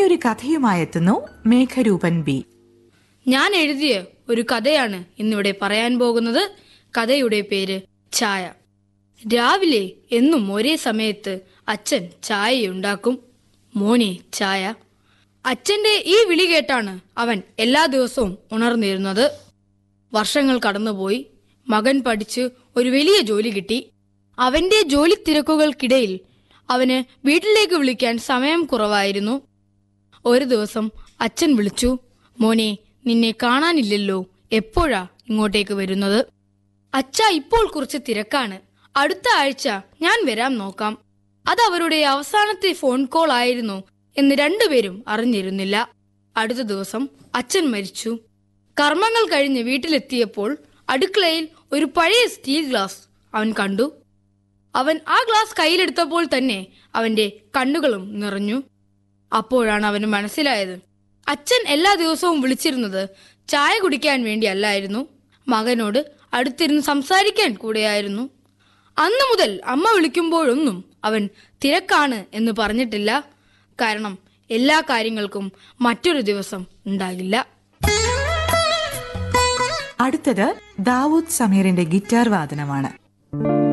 നല്ലൊരു കഥയുമായി എത്തുന്നു മേഘരൂപൻ ബി ഞാൻ എഴുതിയ ഒരു കഥയാണ് ഇന്നിവിടെ പറയാൻ പോകുന്നത് കഥയുടെ പേര് ചായ രാവിലെ എന്നും ഒരേ സമയത്ത് അച്ഛൻ ചായയുണ്ടാക്കും മോനെ ചായ അച്ഛന്റെ ഈ വിളി കേട്ടാണ് അവൻ എല്ലാ ദിവസവും ഉണർന്നിരുന്നത് വർഷങ്ങൾ കടന്നുപോയി മകൻ പഠിച്ച് ഒരു വലിയ ജോലി കിട്ടി അവന്റെ ജോലി തിരക്കുകൾക്കിടയിൽ അവന് വീട്ടിലേക്ക് വിളിക്കാൻ സമയം കുറവായിരുന്നു ഒരു ദിവസം അച്ഛൻ വിളിച്ചു മോനെ നിന്നെ കാണാനില്ലല്ലോ എപ്പോഴാ ഇങ്ങോട്ടേക്ക് വരുന്നത് അച്ഛ ഇപ്പോൾ കുറച്ച് തിരക്കാണ് അടുത്ത ആഴ്ച ഞാൻ വരാൻ നോക്കാം അത് അവരുടെ അവസാനത്തെ ഫോൺ കോൾ ആയിരുന്നു എന്ന് രണ്ടുപേരും അറിഞ്ഞിരുന്നില്ല അടുത്ത ദിവസം അച്ഛൻ മരിച്ചു കർമ്മങ്ങൾ കഴിഞ്ഞ് വീട്ടിലെത്തിയപ്പോൾ അടുക്കളയിൽ ഒരു പഴയ സ്റ്റീൽ ഗ്ലാസ് അവൻ കണ്ടു അവൻ ആ ഗ്ലാസ് കയ്യിലെടുത്തപ്പോൾ തന്നെ അവന്റെ കണ്ണുകളും നിറഞ്ഞു അപ്പോഴാണ് അവന് മനസ്സിലായത് അച്ഛൻ എല്ലാ ദിവസവും വിളിച്ചിരുന്നത് ചായ കുടിക്കാൻ വേണ്ടിയല്ലായിരുന്നു മകനോട് അടുത്തിരുന്ന് സംസാരിക്കാൻ കൂടെയായിരുന്നു അന്നു മുതൽ അമ്മ വിളിക്കുമ്പോഴൊന്നും അവൻ തിരക്കാണ് എന്ന് പറഞ്ഞിട്ടില്ല കാരണം എല്ലാ കാര്യങ്ങൾക്കും മറ്റൊരു ദിവസം ഉണ്ടാകില്ല അടുത്തത് ദാവൂദ് സമീറിന്റെ ഗിറ്റാർ വാദനമാണ്